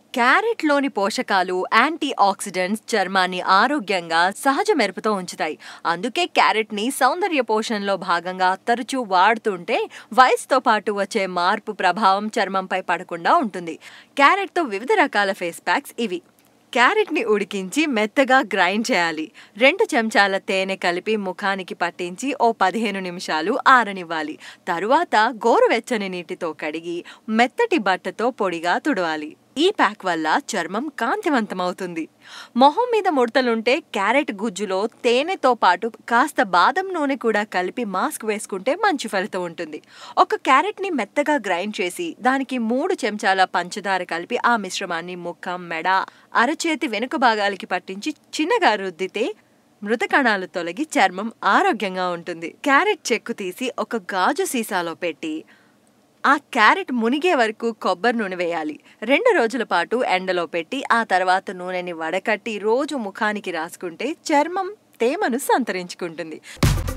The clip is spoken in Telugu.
క్యారెట్లోని పోషకాలు యాంటీ ఆక్సిడెంట్స్ చర్మాన్ని ఆరోగ్యంగా సహజ మెరుపుతో ఉంచుతాయి అందుకే క్యారెట్ని సౌందర్య పోషణలో భాగంగా తరచూ వాడుతుంటే వయసుతో పాటు వచ్చే మార్పు ప్రభావం చర్మంపై పడకుండా ఉంటుంది క్యారెట్తో వివిధ రకాల ఫేస్ ప్యాక్స్ ఇవి క్యారెట్ని ఉడికించి మెత్తగా గ్రైండ్ చేయాలి రెండు చెంచాల తేనె కలిపి ముఖానికి పట్టించి ఓ పదిహేను నిమిషాలు ఆరనివ్వాలి తరువాత గోరువెచ్చని నీటితో కడిగి మెత్తటి బట్టతో పొడిగా తుడవాలి ఈ ప్యాక్ వల్ల చర్మం కాంతివంతమవుతుంది మొహం మీద ముడతలుంటే క్యారెట్ గుజ్జులో తేనెతో పాటు కాస్త బాదం నూనె కూడా కలిపి మాస్క్ వేసుకుంటే మంచి ఫలితం ఉంటుంది ఒక క్యారెట్ని మెత్తగా గ్రైండ్ చేసి దానికి మూడు చెంచాల పంచదార కలిపి ఆ మిశ్రమాన్ని ముఖం మెడ అరచేతి వెనుక భాగాలకి పట్టించి చిన్నగా రుద్దితే మృత కణాలు తొలగి చర్మం ఆరోగ్యంగా ఉంటుంది క్యారెట్ చెక్కు తీసి ఒక గాజు సీసాలో పెట్టి ఆ క్యారెట్ మునిగే వరకు కొబ్బరి నూనె వేయాలి రెండు రోజుల పాటు ఎండలో పెట్టి ఆ తర్వాత నూనెని వడకట్టి రోజు ముఖానికి రాసుకుంటే చర్మం తేమను సంతరించుకుంటుంది